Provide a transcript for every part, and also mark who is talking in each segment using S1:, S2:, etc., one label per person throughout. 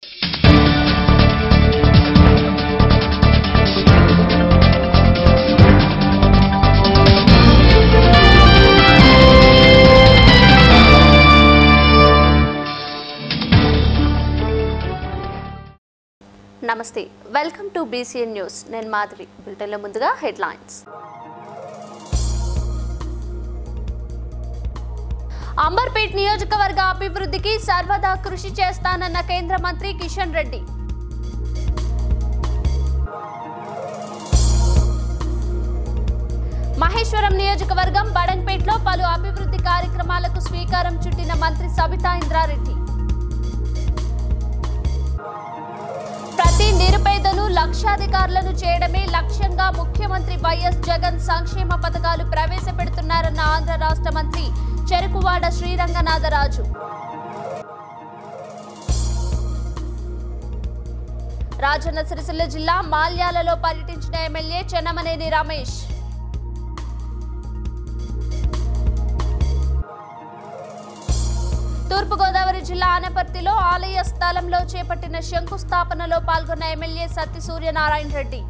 S1: నమస్తే welcome to BCN news నేను మాధవి బులెటిన్లో ముందుగా హెడ్లైన్స్ అంబర్పేట్ నియోజకవర్గ అభివృద్ధికి సర్వదా కృషి చేస్తానన్న కేంద్ర మంత్రి కిషన్ రెడ్డి మహేశ్వరం నియోజకవర్గం బడంపేట్లో పలు అభివృద్ధి కార్యక్రమాలకు స్వీకారం చుట్టిన మంత్రి సబితా ఇంద్రారెడ్డి ప్రతి నిరుపేదను లక్షాధికారులను చేయడమే లక్ష్యంగా ముఖ్యమంత్రి వైఎస్ జగన్ సంక్షేమ పథకాలు ప్రవేశపెడుతున్నారన్న ఆంధ్ర రాష్ట్ర మంత్రి చెరుకువాడ శ్రీరంగనాథరాజు రాజన్న సిరిసిల్ల జిల్లా మాల్యాలలో పర్యటించిన ఎమ్మెల్యే చెన్నమనేని రమేష్ తూర్పుగోదావరి జిల్లా ఆనపర్తిలో ఆలయ స్థలంలో చేపట్టిన శంకుస్థాపనలో పాల్గొన్న ఎమ్మెల్యే సత్తి సూర్యనారాయణ రెడ్డి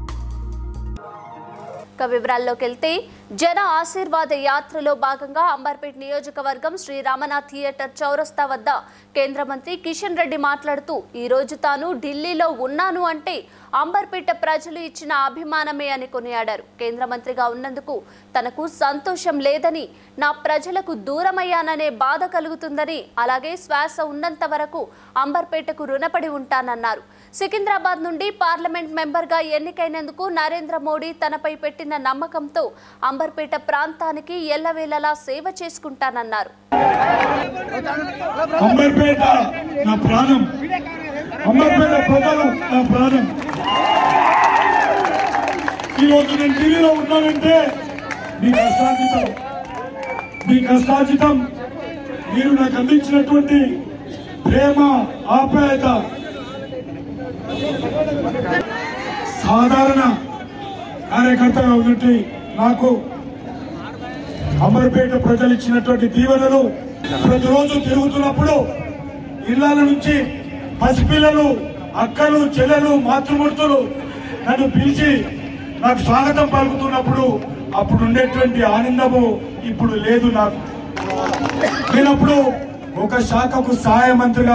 S1: ఇక వివరాల్లోకి వెళ్తే జన ఆశీర్వాద యాత్రలో భాగంగా అంబర్పేట్ నియోజకవర్గం శ్రీ రామనాథ్ థియేటర్ చౌరస్తా వద్ద కేంద్ర మంత్రి కిషన్ రెడ్డి మాట్లాడుతూ ఈ రోజు తాను ఢిల్లీలో ఉన్నాను అంటే అంబర్పేట ప్రజలు ఇచ్చిన అభిమానమే అని కొనియాడారు కేంద్ర మంత్రిగా ఉన్నందుకు తనకు సంతోషం లేదని నా ప్రజలకు దూరమయ్యాననే బాధ కలుగుతుందని అలాగే శ్వాస ఉన్నంత వరకు అంబర్పేటకు రుణపడి ఉంటానన్నారు సికింద్రాబాద్ నుండి పార్లమెంట్ మెంబర్గా ఎన్నికైనందుకు నరేంద్ర మోడీ తనపై పెట్టిన నమ్మకంతో అంబర్పేట ప్రాంతానికి ఎల్లవేళలా సేవ చేసుకుంటానన్నారు
S2: అంబర్పేట నా ప్రాణం అంబర్పేట ప్రజలు నా ప్రాణం ఈరోజు నేను ఢిల్లీలో ఉన్నానంటే మీ కష్టార్జితం మీ కష్టార్జితం మీరు నాకు అందించినటువంటి ప్రేమ ఆప్యాయత సాధారణ కార్యకర్తగా ఉన్నట్టు నాకు అమర్పేట ప్రజలు ఇచ్చినటువంటి దీవెనలు ప్రతిరోజు తిరుగుతున్నప్పుడు ఇళ్ల నుంచి పసిపిల్లలు అక్కలు చెల్లెలు మాతృమూర్తులు నన్ను పిలిచి నాకు స్వాగతం పలుకుతున్నప్పుడు అప్పుడు ఉండేటువంటి ఆనందము ఇప్పుడు లేదు నాకు నేనప్పుడు ఒక శాఖకు సహాయ మంత్రిగా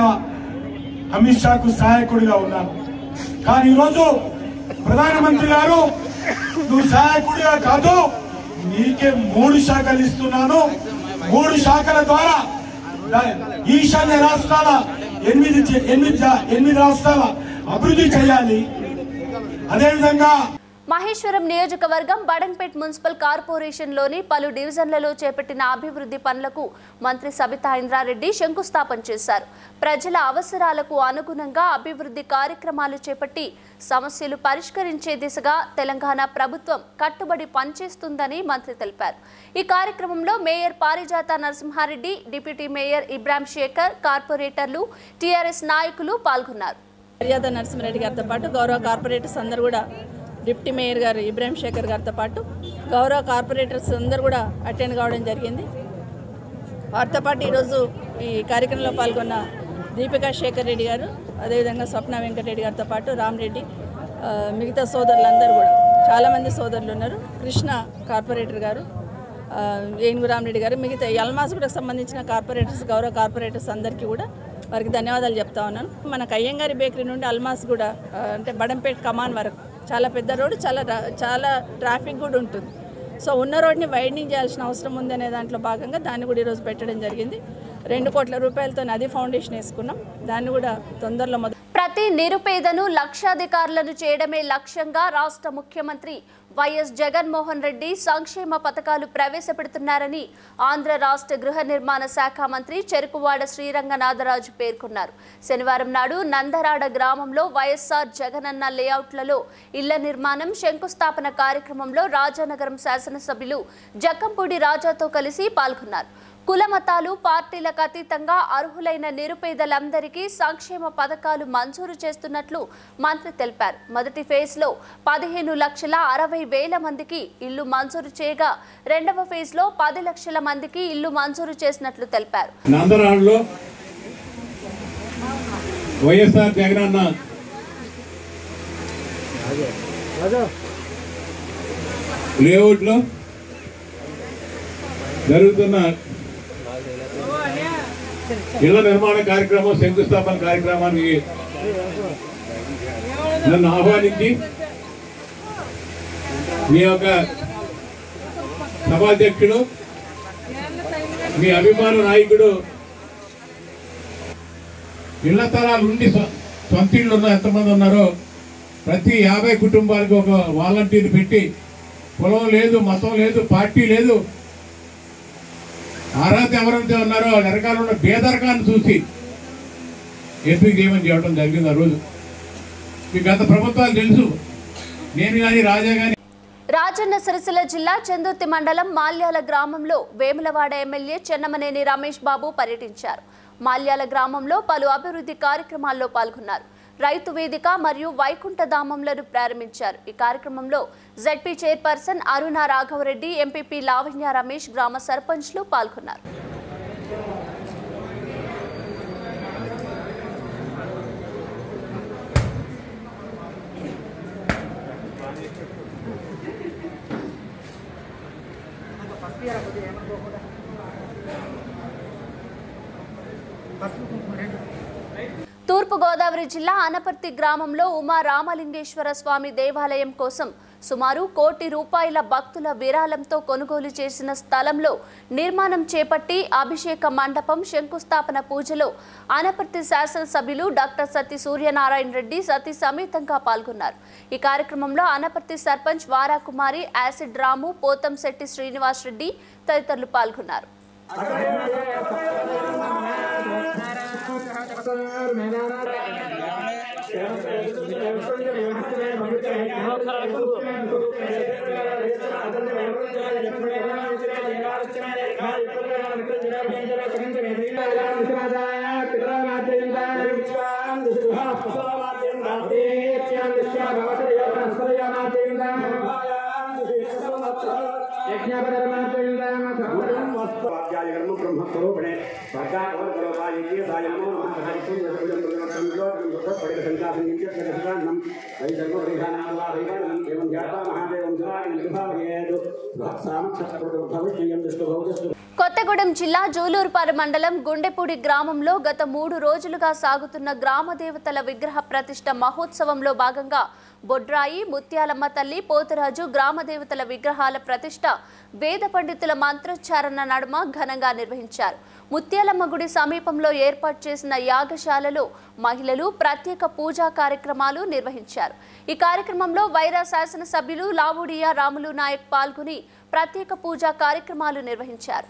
S2: అమిత్ షాకు సహాయకుడిగా ఉన్నాను కానీ ఈరోజు ప్రధానమంత్రి గారు నువ్వు సహాయకుడిగా కాదు నీకే మూడు శాఖలు ఇస్తున్నాను మూడు శాఖల ద్వారా దా- ఈశాన్య రాష్ట్రాల ఎనిమిది చే- ఎనిమిది జా- ఎనిమిది రాష్ట్రాల అభివృద్ధి చేయాలి అదేవిధంగా
S1: మహేశ్వరం నియోజకవర్గం బడంపేట్ మున్సిపల్ కార్పొరేషన్లోని పలు డివిజన్లలో చేపట్టిన అభివృద్ధి పనులకు మంత్రి సబితా ఇంద్రారెడ్డి శంకుస్థాపన చేశారు ప్రజల అవసరాలకు అనుగుణంగా అభివృద్ధి కార్యక్రమాలు చేపట్టి సమస్యలు పరిష్కరించే దిశగా తెలంగాణ ప్రభుత్వం కట్టుబడి పనిచేస్తుందని మంత్రి తెలిపారు ఈ కార్యక్రమంలో mayor Parijatha Narasimha Reddy deputy mayor Ibrahim Shekar కార్పొరేటర్లు టీఆర్ఎస్ నాయకులు పాల్గొన్నారు
S3: మర్యాద నరసింహారెడ్డి గారితో పాటు గౌరవ కార్పొరేటర్స్ అందరూ కూడా డిప్యూటీ మేయర్ గారు ఇబ్రాహిం శేఖర్ గారితో పాటు గౌరవ కార్పొరేటర్స్ అందరూ కూడా అటెండ్ కావడం జరిగింది వారితో పాటు ఈరోజు ఈ కార్యక్రమంలో పాల్గొన్న దీపికా శేఖర్ రెడ్డి గారు అదేవిధంగా స్వప్న వెంకటరెడ్డి గారితో పాటు రామరెడ్డి ఆ, మిగతా సోదరులందరూ కూడా చాలామంది సోదరులు ఉన్నారు కృష్ణ కార్పొరేటర్ గారు ఆ, ఏనుగు రామరెడ్డి గారు మిగతా ఈ అల్మాస్ కూడా సంబంధించిన కార్పొరేటర్స్ గౌరవ కార్పొరేటర్స్ అందరికీ కూడా వారికి ధన్యవాదాలు చెప్తా ఉన్నాను మన కయ్యంగారి బేకరీ నుండి అల్మాస్ కూడా ఆ, అంటే బడంపేట్ కమాన్ వరకు చాలా పెద్ద రోడ్డు చాలా రా- చాలా ట్రాఫిక్ కూడా ఉంటుంది సో ఉన్న రోడ్ని వైడనింగ్ చేయాల్సిన అవసరం ఉందనే దాంట్లో భాగంగా దాన్ని కూడా ఈరోజు పెట్టడం జరిగింది రెండు కోట్ల రూపాయలతో నది ఫౌండేషన్ వేసుకున్నాం దాన్ని కూడా తొందరలో మొదలు
S1: ప్రతి నిరుపేదను లక్షాధికారులను చేయడమే లక్ష్యంగా రాష్ట్ర ముఖ్యమంత్రి వైఎస్ జగన్మోహన్ రెడ్డి సంక్షేమ పథకాలు ప్రవేశపెడుతున్నారని ఆంధ్ర రాష్ట్ర గృహ నిర్మాణ శాఖ మంత్రి చెరుకువాడ శ్రీరంగనాథరాజు పేర్కొన్నారు శనివారం నాడు నందరాడ గ్రామంలో వైఎస్ఆర్ జగనన్న లేఅవుట్లలో ఇళ్ల నిర్మాణం శంకుస్థాపన కార్యక్రమంలో రాజానగరం శాసనసభ్యులు జక్కంపూడి రాజాతో కలిసి పాల్గొన్నారు కుల మతాలు పార్టీలకు అతీతంగా అర్హులైన నిరుపేదలందరికీ సంక్షేమ పథకాలు మంజూరు చేస్తున్నట్లు మంత్రి తెలిపారు మొదటి ఫేజ్లో పదిహేను లక్షల అరవై వేల మందికి ఇల్లు మంజూరు చేయగా రెండవ ఫేజ్లో పది లక్షల మందికి ఇల్లు మంజూరు చేసినట్లు తెలిపారు
S2: నందరాడులో
S4: వైఎస్ఆర్ జగనన్న లేఅవుట్లో జరుగుతున్న ఇళ్ల నిర్మాణ కార్యక్రమం శంకుస్థాపన కార్యక్రమానికి నన్ను ఆహ్వానించి మీ యొక్క సభాధ్యక్షుడు మీ అభిమాన నాయకుడు ఇళ్ల తరాలు ఉండి సొ- సొంత ఇళ్ళు ఉన్న ఎంతమంది ఉన్నారో ప్రతి యాభై కుటుంబాలకు ఒక వాలంటీర్ పెట్టి కులం లేదు మతం లేదు పార్టీ లేదు అర్హత ఎవరైతే ఉన్నారో వెనకాల ఉన్న బేదరకాన్ని చూసి ఎంపిక చేయమని చెప్పడం జరిగింది ఆ రోజు మీకు గత ప్రభుత్వాలు తెలుసు నేను కానీ రాజా కానీ
S1: రాజన్న సిరిసిల్ల జిల్లా చందుర్తి మండలం మాల్యాల గ్రామంలో వేములవాడ ఎమ్మెల్యే చెన్నమనేని రమేష్ బాబు పర్యటించారు మాల్యాల గ్రామంలో పలు అభివృద్ధి కార్యక్రమాల్లో పాల్గొన్నారు రైతు వేదిక మరియు వైకుంఠ ధామంలను ప్రారంభించారు ఈ కార్యక్రమంలో ZP chairperson Aruna Raghava Reddy MPP Lavanya Ramesh గ్రామ సర్పంచ్లు పాల్గొన్నారు తూర్పుగోదావరి జిల్లా అనపర్తి గ్రామంలో ఉమా రామలింగేశ్వర స్వామి దేవాలయం కోసం సుమారు కోటి రూపాయల భక్తుల విరాళంతో కొనుగోలు చేసిన స్థలంలో నిర్మాణం చేపట్టి అభిషేక మండపం శంకుస్థాపన పూజలో అనపర్తి శాసనసభ్యులు డాక్టర్ సత్తి సూర్యనారాయణ రెడ్డి సతీ సమేతంగా పాల్గొన్నారు ఈ కార్యక్రమంలో అనపర్తి సర్పంచ్ వారాకుమారి యాసిడ్ రాము పోతంశెట్టి శ్రీనివాస్ రెడ్డి తదితరులు పాల్గొన్నారు
S5: వాద్యాయకర్మ బ్రహ్మస్వరూపిణే సర్గాకవల్కలోపాయ సాయమో నమః హరిపుం యశపుజం ప్రజమత్తం యోగం దుఃఖపడిక సంకాసం నిత్యకృష్ణాన్నం వై సర్వదేశానాం ఏవం ధ్యాతా మహాదేవం శివాయ నిర్భావయేదు భవిష్యం దుష్టభౌతస్తు
S1: కొత్తగూడెం జిల్లా జూలూరుపాడు మండలం గుండెపూడి గ్రామంలో గత మూడు రోజులుగా సాగుతున్న గ్రామ దేవతల విగ్రహ ప్రతిష్ట మహోత్సవంలో భాగంగా బొడ్రాయి ముత్యాలమ్మ తల్లి పోతురాజు గ్రామ దేవతల విగ్రహాల ప్రతిష్ట వేద పండితుల మంత్రోచ్చారణ నడుమ ఘనంగా నిర్వహించారు ముత్యాలమ్మ గుడి సమీపంలో ఏర్పాటు చేసిన యాగశాలలో మహిళలు ప్రత్యేక పూజా కార్యక్రమాలు నిర్వహించారు ఈ కార్యక్రమంలో వైరా శాసనసభ్యులు లావుడియా రాములు నాయక్ పాల్గొని ప్రత్యేక పూజా కార్యక్రమాలు నిర్వహించారు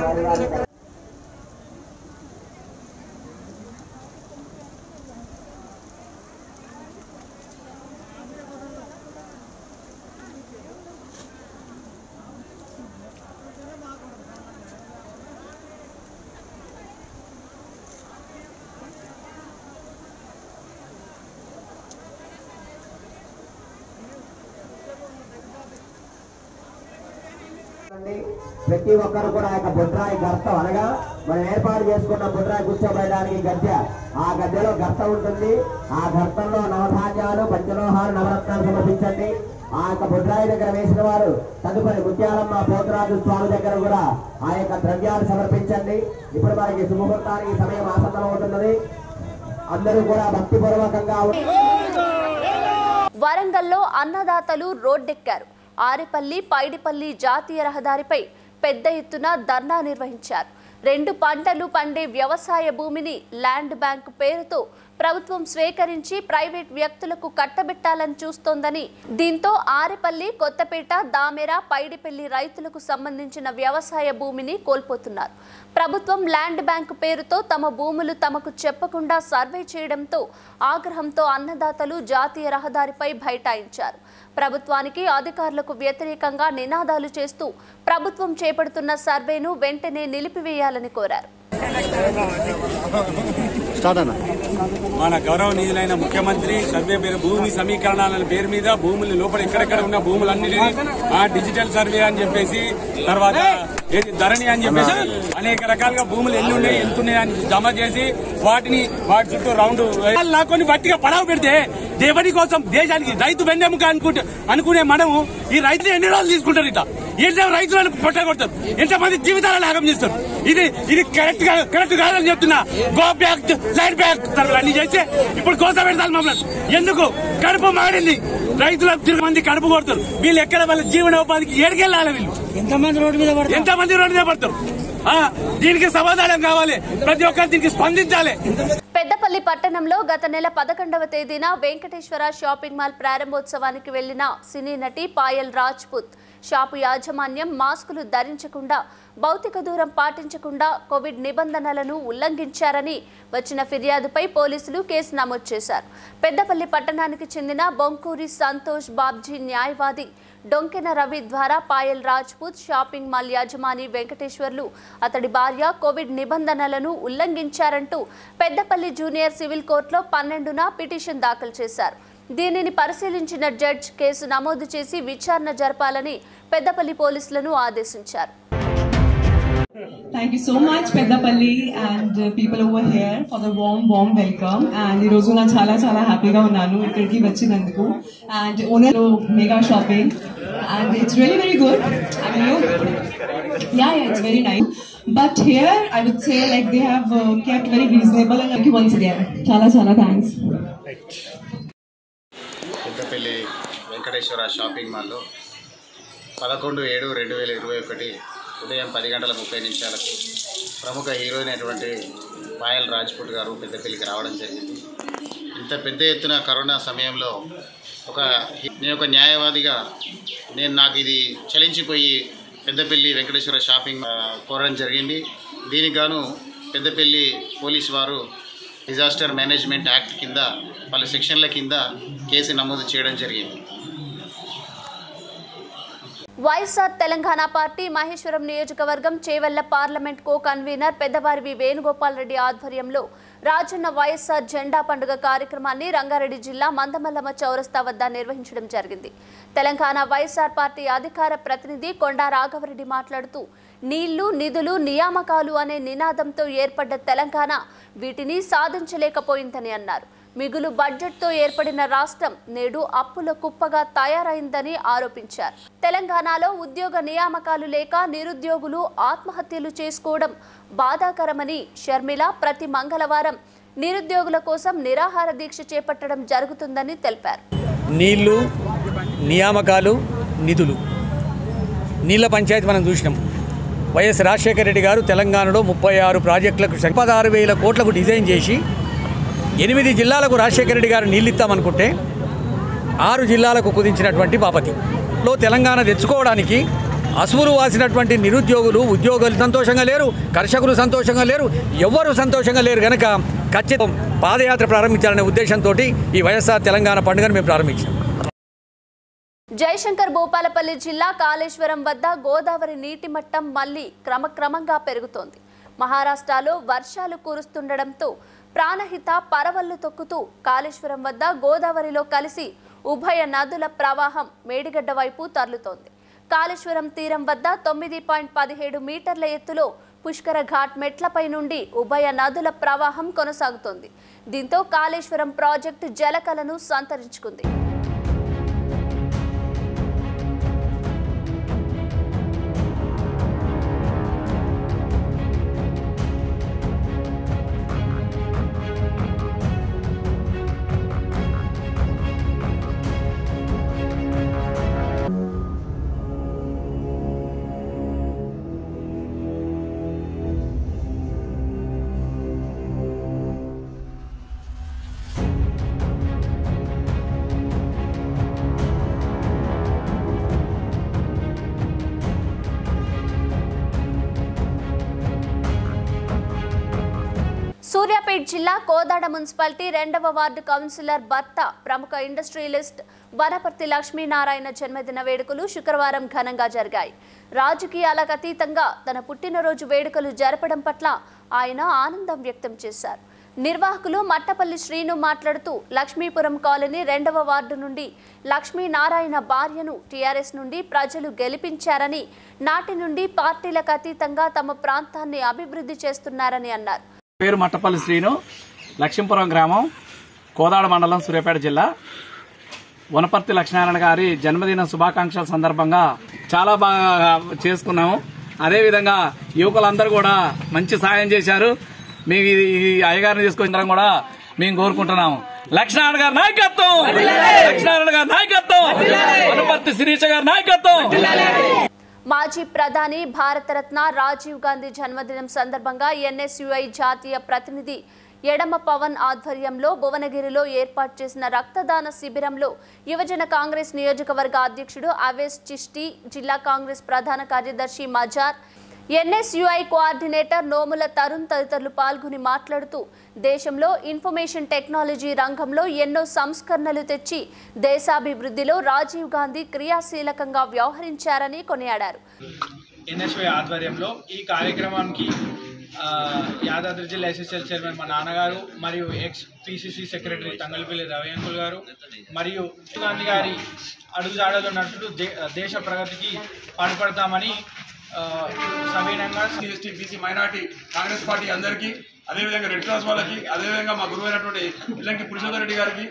S6: అండి. ప్రతి ఒక్కరు కూడా ఆ యొక్క బుడ్రాయి గర్తం అనగా మనం ఏర్పాటు చేసుకున్న బుడ్రాయి కూర్చోబెట్టడానికి గద్దె ఆ గద్దెలో గర్త ఉంటుంది ఆ గర్తంలో నవధాన్యాలు పంచలోహాలు నవరత్నాలు సమర్పించండి ఆ యొక్క బుడ్రాయి దగ్గర వేసిన వారు తదుపరి ముత్యాలమ్మ పోతురాజు స్వామి దగ్గర కూడా ఆ యొక్క ద్రవ్యాలు సమర్పించండి ఇప్పుడు మనకి సుముహూర్తానికి సమయం ఆసన్నం అవుతున్నది అందరూ కూడా భక్తిపూర్వకంగా
S1: వరంగల్లో అన్నదాతలు రోడ్డెక్కారు ఆరిపల్లి పైడిపల్లి జాతీయ రహదారిపై పెద్ద ఎత్తున ధర్నా నిర్వహించారు రెండు పంటలు పండే వ్యవసాయ భూమిని ల్యాండ్ బ్యాంక్ పేరుతో ప్రభుత్వం స్వీకరించి ప్రైవేట్ వ్యక్తులకు కట్టబెట్టాలని చూస్తోందని దీంతో ఆరిపల్లి కొత్తపేట దామెర పైడిపల్లి రైతులకు సంబంధించిన వ్యవసాయ భూమిని కోల్పోతున్నారు ప్రభుత్వం ల్యాండ్ బ్యాంక్ పేరుతో తమ భూములు తమకు చెప్పకుండా సర్వే చేయడంతో ఆగ్రహంతో అన్నదాతలు జాతీయ రహదారిపై బైఠాయించారు ప్రభుత్వానికి అధికారులకు వ్యతిరేకంగా నినాదాలు చేస్తూ ప్రభుత్వం చేపడుతున్న సర్వేను వెంటనే నిలిపివేయాలని కోరారు
S7: స్టార్ట్ అన్న
S8: మన గౌరవనీయులైన ముఖ్యమంత్రి సర్వే పేరు భూమి సమీకరణాల పేరు మీద భూములు లోపల ఎక్కడెక్కడ ఉన్న భూములన్నిటినీ ఆ డిజిటల్ సర్వే అని చెప్పేసి తర్వాత ఏది ధరణి అని చెప్పేసి అనేక రకాలుగా భూములు ఎన్ని ఉన్నాయి ఎంత ఉన్నాయి అని జమ చేసి వాటిని వాటి చుట్టూ రౌండ్ లాక్కొని వట్టిగా పడవ పెడితే దేవుడి కోసం దేశానికి రైతు వెన్నెముక అనుకుంటే అనుకునే మనము ఈ రైతులు ఎన్ని రోజులు తీసుకుంటారు ఇట ఎంత రైతులను పొట్టగొడతారు ఎంతమంది జీవితాలను ఆగం చేస్తారు ఇది ఇది కరెక్ట్ గా కరెక్ట్ కాదని చెప్తున్నా గో బ్యాక్ సైడ్ బ్యాక్ అన్ని చేస్తే ఇప్పుడు కోస పెడతారు మమ్మల్ని ఎందుకు కడుపు మాడింది రైతులకు తిరిగి మంది కడుపు కొడతారు వీళ్ళు ఎక్కడ వాళ్ళ జీవనోపాధికి ఏడుకెళ్ళాలి వీళ్ళు ఎంతమంది రోడ్డు మీద పడతారు ఎంతమంది రోడ్డు మీద పడతారు ఆ, దీనికి సమాధానం కావాలి ప్రతి ఒక్కరు దీనికి స్పందించాలి
S1: పెద్దపల్లి పట్టణంలో గత నెల పదకొండవ తేదీన వెంకటేశ్వర షాపింగ్ మాల్ ప్రారంభోత్సవానికి వెళ్లిన సినీ నటి పాయల్ రాజ్పుత్ షాపు యాజమాన్యం మాస్కులు ధరించకుండా భౌతిక దూరం పాటించకుండా కోవిడ్ నిబంధనలను ఉల్లంఘించారని వచ్చిన ఫిర్యాదుపై పోలీసులు కేసు నమోదు చేశారు పెద్దపల్లి పట్టణానికి చెందిన బొంకూరి సంతోష్ బాబ్జీ న్యాయవాది డొంకెన రవి ద్వారా పాయల్ రాజ్పూత్ షాపింగ్ మాల్ యాజమాని వెంకటేశ్వర్లు అతడి భార్య కోవిడ్ నిబంధనలను ఉల్లంఘించారంటూ పెద్దపల్లి జూనియర్ సివిల్ కోర్టులో పన్నెండున పిటిషన్ దాఖలు చేశారు దీనిని పరిశీలించిన జడ్జ్ కేసు నమోదు చేసి విచారణ జరపాలని పెద్దపల్లి పోలీసులను ఆదేశించారు
S9: Thank you so much, Peddapalli and uh, people over here for the warm, warm welcome. And ఈ రోజు నా చాలా చాలా హ్యాపీగా ఉన్నాను ఇక్కడికి వచ్చినందుకు and owner mega shopping and it's very very good I mean yeah yeah it's very nice but here I would say like they have kept very reasonable and thank you once again చాలా చాలా thanks
S10: Peddapalli Venkateswara shopping మాల్లో పదకొండు ఏడు రెండు వేల ఇరవై ఒకటి ఉదయం పది గంటల ముప్పై నిమిషాలకు ప్రముఖ హీరోయిన్ అయినటువంటి పాయల్ రాజ్పుట్ గారు పెద్దపల్లికి రావడం జరిగింది ఇంత పెద్ద ఎత్తున కరోనా సమయంలో ఒక నేను ఒక న్యాయవాదిగా నేను నాకు ఇది చలించిపోయి పెద్దపల్లి వెంకటేశ్వర షాపింగ్ ఆ, కోరడం జరిగింది దీనికి గాను పెద్దపల్లి పోలీస్ వారు డిజాస్టర్ మేనేజ్మెంట్ యాక్ట్ కింద పలు సెక్షన్ల కింద కేసు నమోదు చేయడం జరిగింది
S1: వైఎస్ఆర్ తెలంగాణ పార్టీ మహేశ్వరం నియోజకవర్గం చేవెళ్ల పార్లమెంట్ కో కన్వీనర్ పెద్దవారివి వేణుగోపాల్ రెడ్డి ఆధ్వర్యంలో రాజన్న వైఎస్ఆర్ జెండా పండుగ కార్యక్రమాన్ని రంగారెడ్డి జిల్లా మందమల్లమ్మ చౌరస్తా వద్ద నిర్వహించడం జరిగింది తెలంగాణ వైఎస్ఆర్ పార్టీ అధికార ప్రతినిధి కొండా రాఘవరెడ్డి మాట్లాడుతూ నీళ్లు నిధులు నియామకాలు అనే నినాదంతో ఏర్పడ్డ తెలంగాణ వీటిని సాధించలేకపోయిందని అన్నారు మిగులు బడ్జెట్తో ఏర్పడిన రాష్ట్రం నేడు అప్పుల కుప్పగా తయారైందని ఆరోపించారు తెలంగాణలో ఉద్యోగ నియామకాలు లేక నిరుద్యోగులు ఆత్మహత్యలు చేసుకోవడం బాధాకరమని షర్మిల ప్రతి మంగళవారం నిరుద్యోగుల కోసం నిరాహార దీక్ష చేపట్టడం జరుగుతుందని తెలిపారు
S11: నీళ్లు నియామకాలు నిధులు నీళ్ల పంచాయతీ మనం చూసినాం వైఎస్ రాజశేఖర రెడ్డి గారు తెలంగాణలో ముప్పై ఆరు ప్రాజెక్టులకు పదహారు వేల కోట్లకు డిజైన్ చేసి ఎనిమిది జిల్లాలకు రాజశేఖర రెడ్డి గారు నీళ్ళు ఇస్తామనుకుంటే ఆరు జిల్లాలకు కుదించినటువంటి బాపతి లో తెలంగాణ తెచ్చుకోవడానికి అసువులు వాసినటువంటి నిరుద్యోగులు ఉద్యోగులు సంతోషంగా లేరు కర్షకులు సంతోషంగా లేరు ఎవ్వరూ సంతోషంగా లేరు కనుక ఖచ్చితం పాదయాత్ర ప్రారంభించాలనే ఉద్దేశంతో ఈ వైఎస్ఆర్ తెలంగాణ పండుగను మేము ప్రారంభించాం
S1: జయశంకర్ భూపాలపల్లి జిల్లా కాళేశ్వరం వద్ద గోదావరి నీటి మట్టం మళ్లీ క్రమక్రమంగా పెరుగుతోంది మహారాష్ట్రలో వర్షాలు కురుస్తుండటంతో ప్రాణహిత పరవళ్లు తొక్కుతూ కాళేశ్వరం వద్ద గోదావరిలో కలిసి ఉభయ నదుల ప్రవాహం మేడిగడ్డ వైపు తరలుతోంది కాళేశ్వరం తీరం వద్ద తొమ్మిది పాయింట్ పదిహేడు మీటర్ల ఎత్తులో పుష్కర ఘాట్ మెట్లపై నుండి ఉభయ నదుల ప్రవాహం కొనసాగుతోంది దీంతో కాళేశ్వరం ప్రాజెక్టు జలకలను సంతరించుకుంది సూర్యాపేట జిల్లా కోదాడ మున్సిపాలిటీ రెండవ వార్డు కౌన్సిలర్ భర్త ప్రముఖ ఇండస్ట్రియలిస్ట్ వనపర్తి లక్ష్మీనారాయణ జన్మదిన వేడుకలు శుక్రవారం ఘనంగా జరిగాయి రాజకీయాలకు అతీతంగా తన పుట్టినరోజు వేడుకలు జరపడం పట్ల ఆయన ఆనందం వ్యక్తం చేశారు నిర్వాహకులు మట్టపల్లి శ్రీను మాట్లాడుతూ లక్ష్మీపురం కాలనీ రెండవ వార్డు నుండి లక్ష్మీనారాయణ భార్యను టీఆర్ఎస్ నుండి ప్రజలు గెలిపించారని నాటి నుండి పార్టీలకు అతీతంగా తమ ప్రాంతాన్ని అభివృద్ధి చేస్తున్నారని అన్నారు
S7: పేరు మట్టపల్లి శ్రీను లక్ష్మీపురం గ్రామం కోదాడ మండలం సూర్యాపేట జిల్లా వనపర్తి లక్ష్మీనారాయణ గారి జన్మదిన శుభాకాంక్షల సందర్భంగా చాలా బాగా చేసుకున్నాము అదేవిధంగా యువకులందరూ కూడా మంచి సాయం చేశారు మేము ఈ ఈ అయ్యగారిని తీసుకొచ్చడం కూడా మేము కోరుకుంటున్నాము లక్ష్మీనారాయణ గారి నాయకత్వం లక్ష్మీనారాయణ గారి నాయకత్వం వనపర్తి శిరీష గారి నాయకత్వం
S1: మాజీ ప్రధాని భారతరత్న రాజీవ్ గాంధీ జన్మదినం సందర్భంగా ఎన్ఎస్యుఐ జాతీయ ప్రతినిధి ఎడమ పవన్ ఆధ్వర్యంలో భువనగిరిలో ఏర్పాటు చేసిన రక్తదాన శిబిరంలో యువజన కాంగ్రెస్ నియోజకవర్గ అధ్యక్షుడు అవేస్ చిష్టి జిల్లా కాంగ్రెస్ ప్రధాన కార్యదర్శి మజార్ ఎన్ఎస్యుఐ కోఆర్డినేటర్ నోముల తరుణ్ తదితరులు పాల్గొని మాట్లాడుతూ దేశంలో ఇన్ఫర్మేషన్ టెక్నాలజీ రంగంలో ఎన్నో సంస్కరణలు తెచ్చి దేశాభివృద్ధిలో రాజీవ్ గాంధీ క్రియాశీలకంగా వ్యవహరించారని కొనియాడారు
S12: ఎన్ఎస్వై ఆధ్వర్యంలో ఈ కార్యక్రమానికి ఆ, యాదాద్రి జిల్లా ఎస్ఎస్ఎల్ చైర్మన్ మా నాన్నగారు మరియు ex PCC secretary Thangalapalli Ravi uncle garu మరియు గాంధీ గారి అడుగుజాడలో నడుపుతూ దే దేశ ప్రగతికి పాటుపడతామని ఆ, సవినయంగా
S13: ST BC minority Congress party అందరికీ అదేవిధంగా రెడ్ క్రాస్ వాళ్ళకి అదేవిధంగా మా గురువు అయినటువంటి ఇల్లంకి పురుషోత్తర రెడ్డి గారికి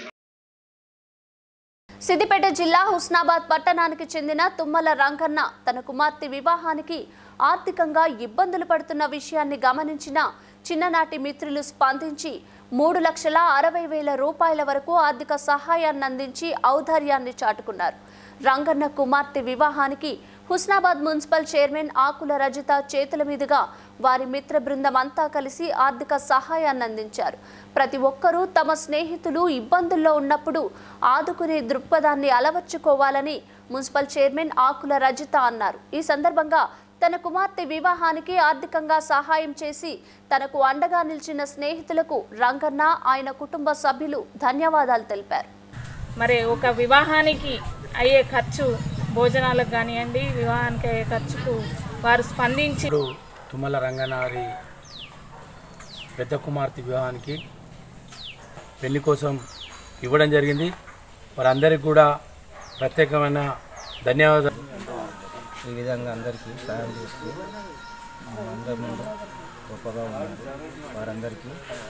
S1: సిద్దిపేట జిల్లా హుస్నాబాద్ పట్టణానికి చెందిన తుమ్మల రంగన్న తన కుమార్తె వివాహానికి ఆర్థికంగా ఇబ్బందులు పడుతున్న విషయాన్ని గమనించిన చిన్ననాటి మిత్రులు స్పందించి మూడు లక్షల అరవై వేల రూపాయల వరకు ఆర్థిక సహాయాన్ని అందించి ఔదార్యాన్ని చాటుకున్నారు రంగన్న కుమార్తె వివాహానికి హుస్నాబాద్ మున్సిపల్ చైర్మన్ ఆకుల రజిత చేతుల మీదుగా వారి మిత్ర బృందం అంతా కలిసి ఆర్థిక సహాయాన్ని అందించారు ప్రతి ఒక్కరూ తమ స్నేహితులు ఇబ్బందుల్లో ఉన్నప్పుడు ఆదుకునే దృక్పథాన్ని అలవర్చుకోవాలని మున్సిపల్ చైర్మన్ ఆకుల రజిత అన్నారు ఈ సందర్భంగా తన కుమార్తె వివాహానికి ఆర్థికంగా సహాయం చేసి తనకు అండగా నిలిచిన స్నేహితులకు రంగన్న ఆయన కుటుంబ సభ్యులు ధన్యవాదాలు తెలిపారు
S14: మరి ఒక వివాహానికి అయ్యే ఖర్చు భోజనాలకు కానివ్వండి వివాహానికి అయ్యే ఖర్చుకు వారు స్పందించి
S11: ఇప్పుడు తుమ్మల రంగనారి పెద్ద కుమార్తె వివాహానికి పెళ్లి కోసం ఇవ్వడం జరిగింది వారందరికీ కూడా ప్రత్యేకమైన ధన్యవాదాలు
S15: ఈ విధంగా అందరికీ సహాయం చేస్తూ అందరి ముందు గొప్పగా ఉన్నారు వారందరికీ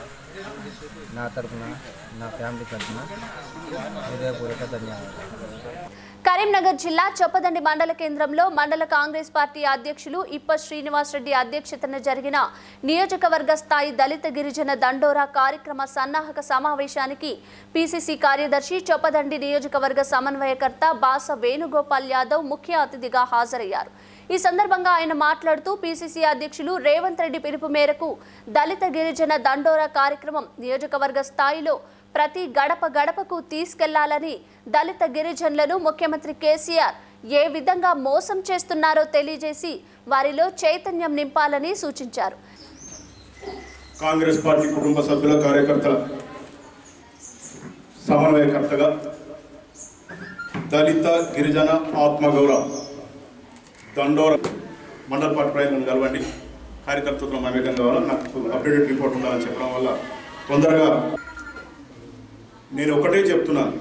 S15: నా తరపున నా ఫ్యామిలీ తరపున హృదయపూర్వక ధన్యవాదాలు
S1: కరీంనగర్ జిల్లా చొప్పదండి మండల కేంద్రంలో మండల కాంగ్రెస్ పార్టీ అధ్యక్షులు ఇప్ప శ్రీనివాసరెడ్డి అధ్యక్షతన జరిగిన నియోజకవర్గ స్థాయి దళిత గిరిజన దండోరా కార్యక్రమ సన్నాహక సమావేశానికి పిసిసి కార్యదర్శి చొప్పదండి నియోజకవర్గ సమన్వయకర్త బాస వేణుగోపాల్ యాదవ్ ముఖ్య అతిథిగా హాజరయ్యారు ఈ సందర్భంగా ఆయన మాట్లాడుతూ పిసిసి అధ్యక్షులు రేవంత్ రెడ్డి పిలుపు మేరకు దళిత గిరిజన దండోరా కార్యక్రమం నియోజకవర్గ స్థాయిలో ప్రతి గడప గడపకు తీసుకెళ్లాలని దళిత గిరిజనులను ముఖ్యమంత్రి కేసీఆర్ ఏ విధంగా మోసం చేస్తున్నారో తెలియజేసి వారిలో చైతన్యం నింపాలని సూచించారు
S2: కాంగ్రెస్ పార్టీ కుటుంబ సభ్యుల కార్యకర్తల సమన్వయకర్తగా దళిత గిరిజన ఆత్మగౌరవ దండోర మండల పార్టీ ప్రయత్నం కలవండి కార్యకర్తలతో మమేకం కావాలా నాకు అప్డేటెడ్ రిపోర్ట్ ఉండాలని చెప్పడం వల్ల తొందరగా నేను ఒకటే చెప్తున్నాను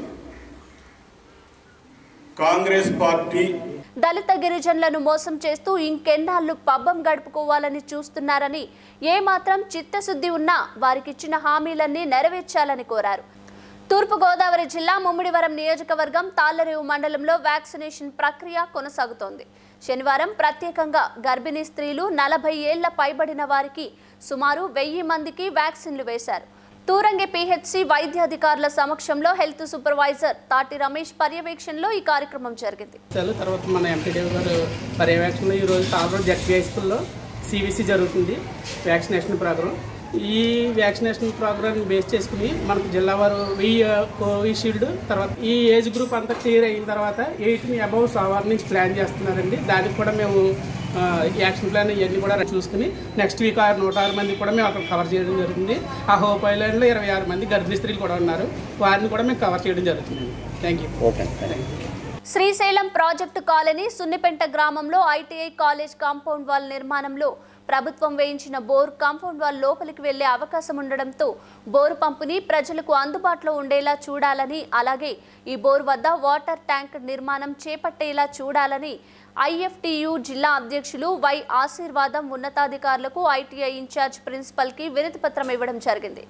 S2: కాంగ్రెస్ పార్టీ
S1: దళిత గిరిజనులను మోసం చేస్తూ ఇంకెన్నాళ్ళు పబ్బం గడుపుకోవాలని చూస్తున్నారని ఏమాత్రం చిత్తశుద్ధి ఉన్నా వారికిచ్చిన హామీలన్నీ నెరవేర్చాలని కోరారు తూర్పుగోదావరి జిల్లా ముమ్మిడివరం నియోజకవర్గం తాళ్లరేవు మండలంలో వ్యాక్సినేషన్ ప్రక్రియ కొనసాగుతోంది శనివారం ప్రత్యేకంగా గర్భిణీ స్త్రీలు నలభై ఏళ్ల పైబడిన వారికి సుమారు వెయ్యి మందికి వ్యాక్సిన్లు వేశారు తూరంగి పిహెచ్సి వైద్యాధికారుల సమక్షంలో హెల్త్ సూపర్వైజర్ తాటి రమేష్ పర్యవేక్షణలో ఈ కార్యక్రమం జరిగింది
S16: ఇచ్చారు తర్వాత మన ఎంపీడీ గారు పర్యవేక్షణలో ఈరోజు తాళూరు జడ్పీ హై స్కూల్లో సివిసి జరుగుతుంది వ్యాక్సినేషన్ ప్రోగ్రామ్ ఈ వ్యాక్సినేషన్ ప్రోగ్రామ్ బేస్ చేసుకుని మనకు జిల్లా వారు వెయ్యి కోవిషీల్డ్ తర్వాత ఈ ఏజ్ గ్రూప్ అంతా క్లియర్ అయిన తర్వాత ఎయిటీన్ అబౌవ్ సోమవారం నుంచి ప్లాన్ చేస్తున్నారండి దానికి కూడా మేము ఆ, యాక్షన్ ప్లాన్ ఇవన్నీ కూడా చూసుకుని నెక్స్ట్ వీక్ ఆరు నూట ఆరు మంది కూడా మేము అక్కడ కవర్ చేయడం జరుగుతుంది ఆ హోప్ ఐలాండ్లో ఇరవై ఆరు మంది గర్భిణీ స్త్రీలు కూడా ఉన్నారు వారిని కూడా మేము కవర్ చేయడం జరుగుతుంది thank you okay thank you
S1: Srisailam project colony Sunnipenta గ్రామంలో ఐటీఐ కాలేజ్ కాంపౌండ్ వాల్ నిర్మాణంలో ప్రభుత్వం వేయించిన బోర్ కాంపౌండ్ వాల్ లోపలికి వెళ్లే అవకాశం ఉండడంతో బోరు పంపుని ప్రజలకు అందుబాటులో ఉండేలా చూడాలని అలాగే ఈ బోర్ వద్ద వాటర్ ట్యాంక్ నిర్మాణం చేపట్టేలా చూడాలని ఐఎఫ్టియు జిల్లా అధ్యక్షులు వై ఆశీర్వాదం ఉన్నతాధికారులకు ఐటీఐ ఇన్ఛార్జ్ ప్రిన్సిపల్ కి వినతి పత్రం ఇవ్వడం జరిగింది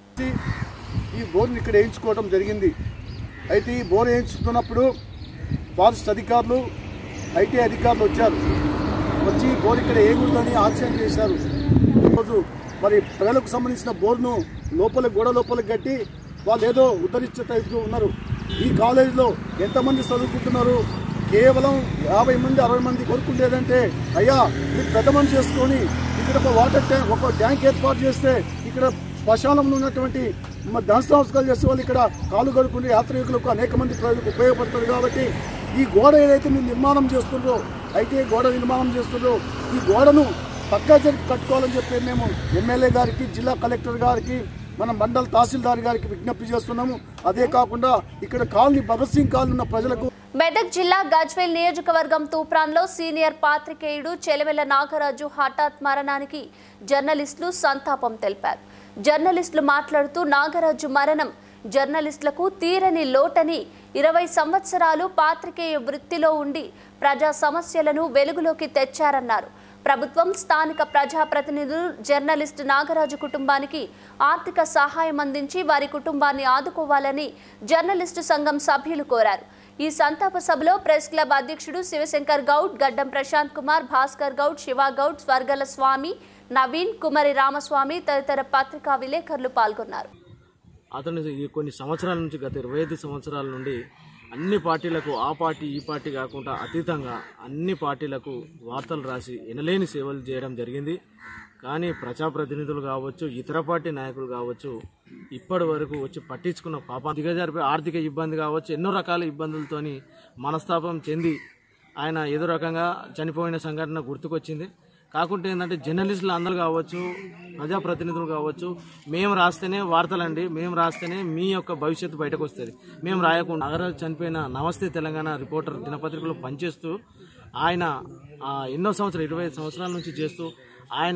S17: ఈ బోర్ని ఇక్కడ వేయించుకోవడం జరిగింది అయితే ఈ బోర్ వేయించుకున్నప్పుడు ఫారెస్ట్ అధికారులు ఐటీ అధికారులు వచ్చారు వచ్చి ఈ బోర్ ఇక్కడ ఏముందని ఆశ్చర్యం చేశారు ఈరోజు మరి ప్రజలకు సంబంధించిన బోర్ను లోపల గోడ లోపలికి కట్టి వాళ్ళు ఏదో ఉద్ధరించే టైప్లో ఉన్నారు ఈ కాలేజీలో ఎంతమంది చదువుకుంటున్నారు కేవలం యాభై మంది అరవై మంది కోరుకుంటేదంటే అయ్యా మీరు పెద్ద మనిషి చేసుకొని ఇక్కడ ఒక వాటర్ ట్యాంక్ ఒక ట్యాంక్ ఏర్పాటు చేస్తే ఇక్కడ శ్మశానంలో ఉన్నటువంటి మ- దహన సంస్కారాలు చేసే వాళ్ళు ఇక్కడ కాలు కడుక్కునే యాత్రికులకు అనేక మంది ప్రజలకు ఉపయోగపడుతుంది కాబట్టి ఈ గోడ ఏదైతే మీరు నిర్మాణం చేస్తుండ్రో అయితే గోడ నిర్మాణం చేస్తుండ్రో ఈ గోడను పక్కా జరిపి కట్టుకోవాలని చెప్పి మేము ఎమ్మెల్యే గారికి జిల్లా కలెక్టర్ గారికి మన మండల తహసీల్దార్ గారికి విజ్ఞప్తి చేస్తున్నాము అదే కాకుండా ఇక్కడ కాలనీ భగత్ సింగ్ కాలనీ ఉన్న ప్రజలకు
S1: మెదక్ జిల్లా గజ్వేల్ నియోజకవర్గం తూప్రాన్లో సీనియర్ పాత్రికేయుడు చెలవెల నాగరాజు హఠాత్ మరణానికి జర్నలిస్టులు సంతాపం తెలిపారు జర్నలిస్టులు మాట్లాడుతూ నాగరాజు మరణం జర్నలిస్టులకు తీరని లోటని ఇరవై సంవత్సరాలు పాత్రికేయ వృత్తిలో ఉండి ప్రజా సమస్యలను వెలుగులోకి తెచ్చారన్నారు ప్రభుత్వం స్థానిక ప్రజాప్రతినిధులు జర్నలిస్టు నాగరాజు కుటుంబానికి ఆర్థిక సహాయం అందించి వారి కుటుంబాన్ని ఆదుకోవాలని జర్నలిస్టు సంఘం సభ్యులు కోరారు ఈ సంతాప సభలో ప్రెస్ క్లబ్ అధ్యక్షుడు శివశంకర్ గౌడ్ గడ్డం ప్రశాంత్ కుమార్ భాస్కర్ గౌడ్ శివ గౌడ్ స్వర్గల స్వామి నవీన్ కుమరి రామస్వామి తదితర పత్రికా విలేకరులు పాల్గొన్నారు
S18: అతను ఈ కొన్ని సంవత్సరాల నుంచి గత ఇరవై ఐదు సంవత్సరాల నుండి అన్ని పార్టీలకు ఆ పార్టీ ఈ పార్టీ కాకుండా అతీతంగా అన్ని పార్టీలకు వార్తలు రాసి ఎనలేని సేవలు చేయడం జరిగింది కానీ ప్రజాప్రతినిధులు కావచ్చు ఇతర పార్టీ నాయకులు కావచ్చు ఇప్పటి వరకు వచ్చి పట్టించుకున్న పాప దిగజారిపోయి ఆర్థిక ఇబ్బంది కావచ్చు ఎన్నో రకాల ఇబ్బందులతోని మనస్తాపం చెంది ఆయన ఏదో రకంగా చనిపోయిన సంఘటన గుర్తుకొచ్చింది కాకుంటే ఏంటంటే జర్నలిస్టులు అందరూ కావచ్చు ప్రజాప్రతినిధులు కావచ్చు మేము రాస్తేనే వార్తలండి మేము రాస్తేనే మీ యొక్క భవిష్యత్తు బయటకు వస్తుంది మేము రాయకుండా నగరాజు చనిపోయిన నమస్తే తెలంగాణ రిపోర్టర్ దినపత్రికలో పనిచేస్తూ ఆయన ఆ, ఎన్నో సంవత్సరాలు ఇరవై ఐదు సంవత్సరాల నుంచి చేస్తూ ఆయన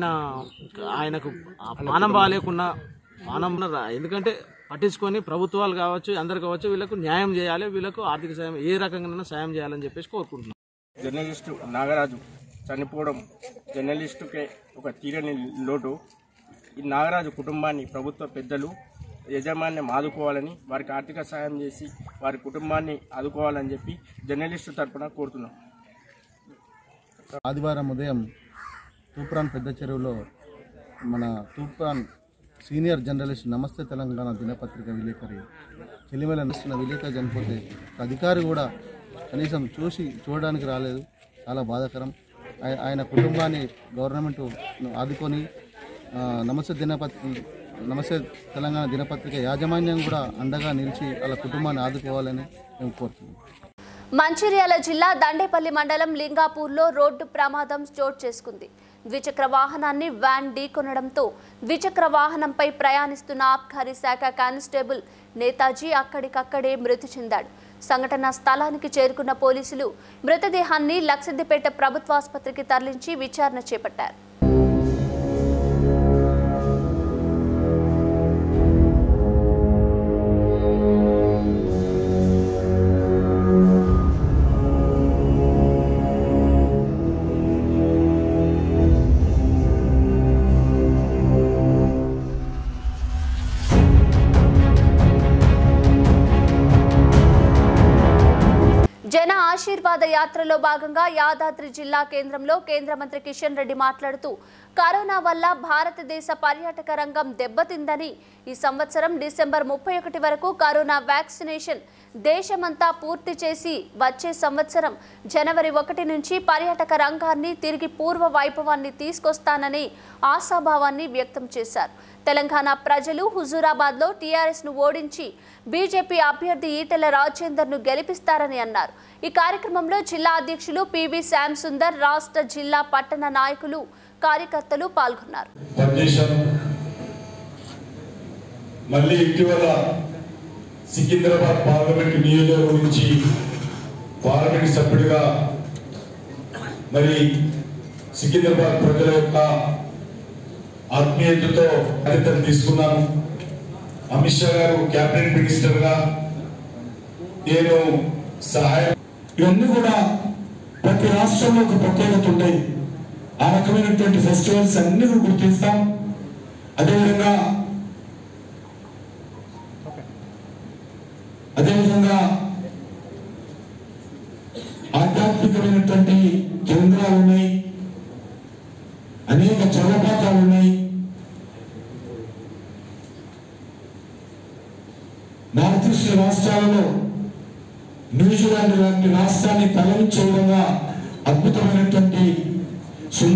S18: ఆయనకు ఆ పానం బాగాలేకున్నా పానం రా- ఎందుకంటే పట్టించుకొని ప్రభుత్వాలు కావచ్చు అందరు కావచ్చు వీళ్ళకు న్యాయం చేయాలి వీళ్ళకు ఆర్థిక సాయం ఏ రకంగా సాయం చేయాలని చెప్పేసి కోరుకుంటున్నాం
S19: జర్నలిస్టు నాగరాజు చనిపోవడం జర్నలిస్టుకే ఒక తీరని లోటు ఈ నాగరాజు కుటుంబాన్ని ప్రభుత్వ పెద్దలు యజమాన్యం ఆదుకోవాలని వారికి ఆర్థిక సహాయం చేసి వారి కుటుంబాన్ని ఆదుకోవాలని చెప్పి జర్నలిస్టు తరపున కోరుతున్నాం
S17: ఆదివారం ఉదయం తూప్రాన్ పెద్ద చెరువులో మన తూప్రాన్ సీనియర్ జర్నలిస్ట్ నమస్తే తెలంగాణ దినపత్రిక విలేకరి చెలిమల నస్తున్న విలేకరి చనిపోతే ఒక అధికారి కూడా కనీసం చూసి చూడడానికి రాలేదు చాలా బాధాకరం ఆయ- ఆయన కుటుంబాన్ని గవర్నమెంట్ ఆదుకొని ఆ, నమస్తే దినపత్రిక నమస్తే తెలంగాణ దినపత్రిక యాజమాన్యం కూడా అండగా నిలిచి వాళ్ళ కుటుంబాన్ని ఆదుకోవాలని మేము కోరుతున్నాం
S1: మంచిర్యాల జిల్లా దండేపల్లి మండలం లింగాపూర్లో రోడ్డు ప్రమాదం చోటు చేసుకుంది ద్విచక్ర వాహనాన్ని వ్యాన్ ఢీకొనడంతో ద్విచక్ర వాహనంపై ప్రయాణిస్తున్న ఆబ్కారీ శాఖ కానిస్టేబుల్ నేతాజీ అక్కడికక్కడే మృతి చెందాడు సంఘటన స్థలానికి చేరుకున్న పోలీసులు మృతదేహాన్ని లక్షదిపేట ప్రభుత్వాసుపత్రికి తరలించి విచారణ చేపట్టారు జన ఆశీర్వాద యాత్రలో భాగంగా యాదాద్రి జిల్లా కేంద్రంలో కేంద్ర మంత్రి కిషన్ రెడ్డి మాట్లాడుతూ కరోనా వల్ల భారతదేశ పర్యాటక రంగం దెబ్బతిందని ఈ సంవత్సరం డిసెంబర్ ముప్పై ఒకటి వరకు కరోనా వ్యాక్సినేషన్ దేశమంతా పూర్తి చేసి వచ్చే సంవత్సరం జనవరి ఒకటి నుంచి పర్యాటక రంగాన్ని తిరిగి పూర్వ వైభవాన్ని తీసుకొస్తానని ఆశాభావాన్ని వ్యక్తం చేశారు తెలంగాణ ప్రజలు హుజూరాబాద్లో టీఆర్ఎస్ను ఓడించి బీజేపీ అభ్యర్థి ఈటెల రాజేందర్ను గెలిపిస్తారని అన్నారు ఈ కార్యక్రమంలో జిల్లా అధ్యక్షులు పివి శ్యామ్ సుందర్ రాష్ట్ర జిల్లా పట్టణ నాయకులు కార్యకర్తలు పాల్గొన్నారు
S20: పనిచేశాం మళ్ళీ ఇటీవల సికింద్రాబాద్ పార్లమెంట్ నియోజకవర్గం నుంచి పార్లమెంట్ సభ్యుడిగా మరి సికింద్రాబాద్ ప్రజల యొక్క ఆత్మీయతతో బాధ్యతలు తీసుకున్నాను అమిత్ షా గారు క్యాబినెట్ మినిస్టర్ గా నేను సహాయం
S21: ఇవన్నీ కూడా ప్రతి రాష్ట్రంలో ఒక ప్రత్యేకత ఉంటాయి ఆ రకమైనటువంటి ఫెస్టివల్స్ అన్ని కూడా గుర్తిస్తాం అదేవిధంగా అదేవిధంగా ఆధ్యాత్మికమైనటువంటి కేంద్రాలు ఉన్నాయి అనేక జలపాతాలు ఉన్నాయి నార్త్ ఈస్ట్ రాష్ట్రాలలో న్యూజిలాండ్ లాంటి రాష్ట్రాన్ని తరలించే విధంగా అద్భుతమైనటువంటి సుందర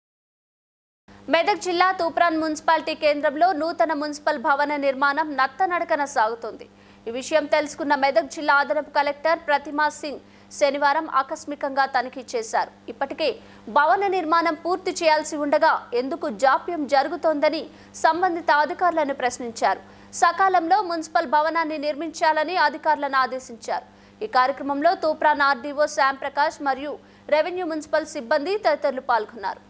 S1: మెదక్ జిల్లా తూప్రాన్ మున్సిపాలిటీ కేంద్రంలో నూతన మున్సిపల్ భవన నిర్మాణం నత్తనడకన సాగుతోంది ఈ విషయం తెలుసుకున్న మెదక్ జిల్లా అదనపు కలెక్టర్ ప్రతిమా సింగ్ శనివారం ఆకస్మికంగా తనిఖీ చేశారు ఇప్పటికే భవన నిర్మాణం పూర్తి చేయాల్సి ఉండగా ఎందుకు జాప్యం జరుగుతోందని సంబంధిత అధికారులను ప్రశ్నించారు సకాలంలో మున్సిపల్ భవనాన్ని నిర్మించాలని అధికారులను ఆదేశించారు ఈ కార్యక్రమంలో తూప్రాన్ ఆర్డీఓ శ్యామ్ ప్రకాష్ మరియు రెవెన్యూ మున్సిపల్ సిబ్బంది తదితరులు పాల్గొన్నారు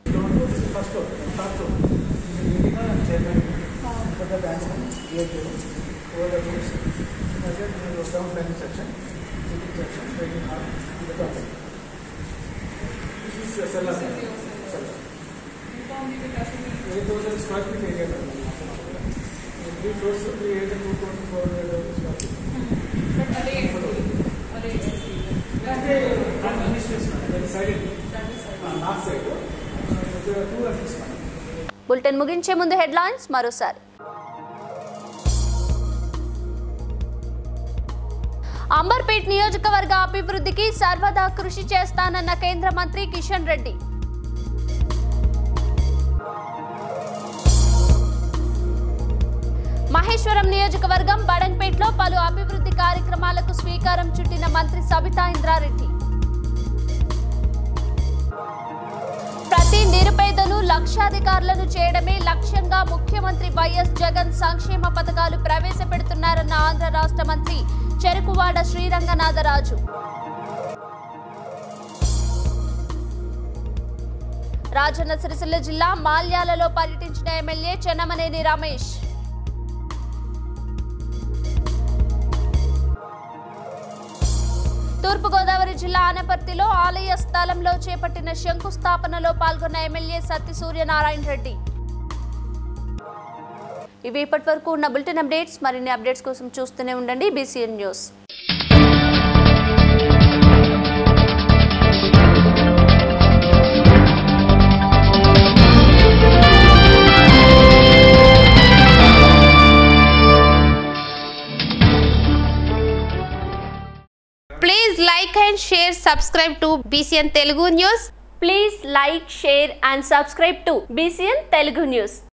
S1: బులెటిన్ ముగించే ముందు హెడ్లైన్స్ మరోసారి అంబర్పేట్ నియోజకవర్గ అభివృద్ధికి సర్వదా కృషి చేస్తానన్న కేంద్ర మంత్రి కిషన్ రెడ్డి మహేశ్వరం నియోజకవర్గం బడంపేట్లో పలు అభివృద్ధి కార్యక్రమాలకు స్వీకారం చుట్టిన మంత్రి సబితా ఇంద్రారెడ్డి ప్రతి నిరుపేదను లక్షాధికారులను చేయడమే లక్ష్యంగా ముఖ్యమంత్రి వైఎస్ జగన్ సంక్షేమ పథకాలు ప్రవేశపెడుతున్నారన్న ఆంధ్ర రాష్ట్ర మంత్రి చెరుకువాడ శ్రీరంగనాథరాజు రాజన్న సిరిసిల్ల జిల్లా మాల్యాలలో పర్యటించిన ఎమ్మెల్యే చెన్నమనేని రమేష్ తూర్పుగోదావరి జిల్లా ఆనపర్తిలో ఆలయ స్థలంలో చేపట్టిన శంకుస్థాపనలో పాల్గొన్న ఎమ్మెల్యే సత్తి సూర్యనారాయణ రెడ్డి ఇవి ఇప్పటి వరకు ఉన్న బులెటిన్ అప్డేట్స్ మరిన్ని అప్డేట్స్ కోసం చూస్తూనే ఉండండి BCN news
S22: Please like and share, subscribe to BCN Telugu News.
S1: Please like share and subscribe to BCN Telugu news